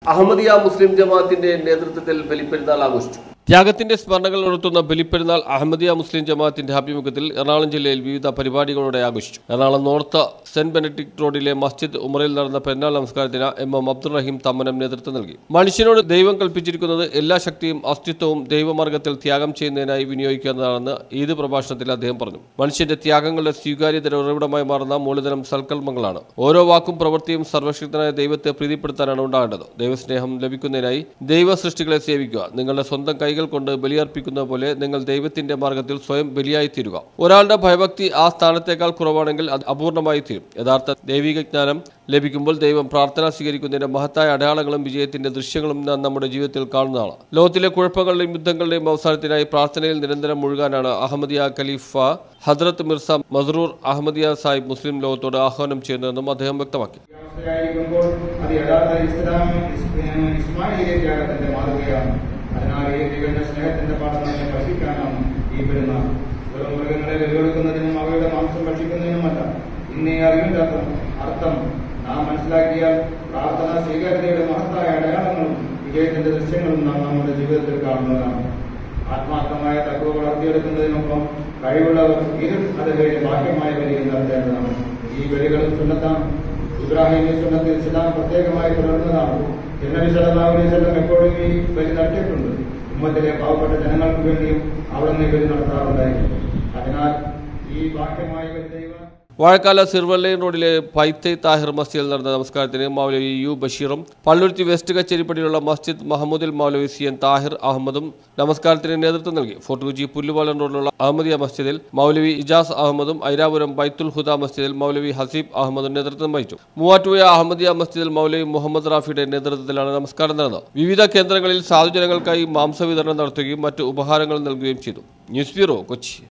അഹമ്മദിയ മുസ്ലിം ജമാഅത്തിന്റെ നേതൃത്വത്തിൽ ബലിപ്പെരുന്നാൾ ആഘോഷിച്ചു ത്യാഗത്തിന്റെ സ്മരണകൾ ഉണർത്തുന്ന ബലിപ്പെരുന്നാൾ അഹമ്മദിയ മുസ്ലിം ജമാഅത്തിന്റെ ആഭിമുഖ്യത്തിൽ എറണാകുളം ജില്ലയിൽ വിവിധ പരിപാടികളോടെ ആഘോഷിച്ചു എറണാകുളം നോർത്ത് സെന്റ് ബെനഡിക്ട് റോഡിലെ മസ്ജിദ് ഉമറിൽ നടന്ന പെരുന്നാൾ നമസ്കാരത്തിന് എം എം അബ്ദുൾ റഹീം തമ്മനം നേതൃത്വം നൽകി മനുഷ്യനോട് ദൈവം കൽപ്പിച്ചിരിക്കുന്നത് എല്ലാ ശക്തിയും അസ്തിത്വവും ദൈവമാർഗത്തിൽ ത്യാഗം ചെയ്യുന്നതിനായി വിനിയോഗിക്കുന്നതാണെന്ന് ഈദ് പ്രഭാഷണത്തിൽ അദ്ദേഹം പറഞ്ഞു മനുഷ്യന്റെ ത്യാഗങ്ങളുടെ സ്വീകാര്യതയുടെ ഉറവിടമായി മാറുന്ന മൂലധനം സൽക്കൽമങ്ങളാണ് ഓരോ വാക്കും പ്രവൃത്തിയും സർവശക്തനായ ദൈവത്തെ പ്രീതിപ്പെടുത്താനാണ് ഉണ്ടാകേണ്ടത് ദൈവസ്നേഹം ലഭിക്കുന്നതിനായി ദൈവ സൃഷ്ടികളെ സേവിക്കുക നിങ്ങളുടെ സ്വന്തം കൈകൾ കൊണ്ട് ബലിയർപ്പിക്കുന്ന പോലെ നിങ്ങൾ ദൈവത്തിന്റെ മാർഗത്തിൽ സ്വയം ബലിയായി തീരുക ഒരാളുടെ ഭയഭക്തി ആ സ്ഥാനത്തേക്കാൾ കുറവാണെങ്കിൽ അത് അപൂർണമായി തീരും യഥാർത്ഥ ദൈവിക ജ്ഞാനം ലഭിക്കുമ്പോൾ ദൈവം പ്രാർത്ഥന സ്വീകരിക്കുന്നതിന്റെ മഹത്തായ അടയാളങ്ങളും വിജയത്തിന്റെ ദൃശ്യങ്ങളും നാം നമ്മുടെ ജീവിതത്തിൽ കാണുന്നതാണ് ലോകത്തിലെ കുഴപ്പങ്ങളുടെയും യുദ്ധങ്ങളുടെയും അവസാനത്തിനായി പ്രാർത്ഥനയിൽ നിരന്തരം മുഴുകാനാണ് അഹമ്മദിയ ഖലീഫ ഹദ്രത്ത് മിർസ മസ്റൂർ അഹമ്മദിയ സാഹിബ് മുസ്ലിം ലോകത്തോട് ആഹ്വാനം ചെയ്യുന്നതെന്നും അദ്ദേഹം വ്യക്തമാക്കി അവസ്ഥയായിരിക്കുമ്പോൾ അത് യഥാർത്ഥ ഇസ്ലാം ഇസ്- ഇസ്മായിലിയ ത്യാഗത്തിന്റെ മാതൃകയാണ് അതിനാൽ ഈ തികഞ്ഞ സ്നേഹത്തിന്റെ പാഠം നമ്മെ പഠിപ്പിക്കാനാണ് ഈ പെരുന്നാൾ വെറും മൃഗങ്ങളെ വെല്ലുവിളിക്കുന്നതിനും അവയുടെ മാംസം ഭക്ഷിക്കുന്നതിനുമല്ല ഇന്നീ അറിവിന്റെ അർത്ഥം അർത്ഥം നാം മനസ്സിലാക്കിയാൽ പ്രാർത്ഥന സ്വീകാര്യതയുടെ മഹത്തായ അടയാളങ്ങളും വിജയത്തിന്റെ ദൃശ്യങ്ങളും നാം നമ്മുടെ ജീവിതത്തിൽ കാണുന്നതാണ് ആത്മാർത്ഥമായ തത്വ വളർത്തിയെടുക്കുന്നതിനൊപ്പം കഴിവുള്ളവർ ഇരു അതുകളിൽ ബാഹ്യമായ ബലികൾ നടത്തേണ്ടതാണ് ഈ ബലികളും സുന്നത്താണ് ഇബ്രാഹിമി സുന്നത്തിൽ ഇസ്ലാം പ്രത്യേകമായി തുടർന്നതാണ് ജനബി സല്ലല്ലാഹു അലൈഹി വസല്ലം എപ്പോഴും ഈ ബലി നടത്തിയിട്ടുണ്ട് ഉമ്മത്തിലെ പാവപ്പെട്ട ജനങ്ങൾക്ക് വേണ്ടിയും അവിടുന്ന് ഈ ബലി നടത്താറുണ്ടായിരുന്നു അതിനാൽ ഈ ബാഹ്യമായ ബലി ദൈവ വാഴക്കാല സിർവല്ലൈൻ റോഡിലെ പൈത്തൈ താഹിർ മസ്ജിദിൽ നടന്ന നമസ്കാരത്തിന് മൗലവി യു ബഷീറും പള്ളുരുത്തി വെസ്റ്റ് കച്ചേരിപ്പടിയിലുള്ള മസ്ജിദ് മഹമ്മൂദിൽ മൗലവി സി എൻ താഹിർ അഹമ്മദും നമസ്കാരത്തിന് നേതൃത്വം നൽകി ഫോർട്ട് കൊച്ചി പുല്ലുപാലം റോഡിലുള്ള അഹമ്മദിയ മസ്ജിദിൽ മൗലവി ഇജാസ് അഹമ്മദും ഐരാപുരം ബൈത്തുൽ ഹുദ മസ്ജിദിൽ മൗലവി ഹസീബ് അഹമ്മദും നേതൃത്വം വഹിച്ചു മൂവാറ്റുപുഴ അഹമ്മദിയ മസ്ജിദിൽ മൗലവി മുഹമ്മദ് റാഫിയുടെ നേതൃത്വത്തിലാണ് നമസ്കാരം നടന്നത് വിവിധ കേന്ദ്രങ്ങളിൽ സാധുജനങ്ങൾക്കായി മാംസ വിതരണം നടത്തുകയും മറ്റ് ഉപഹാരങ്ങൾ നൽകുകയും ചെയ്തു ന്യൂസ് ബ്യൂറോ കൊച്ചി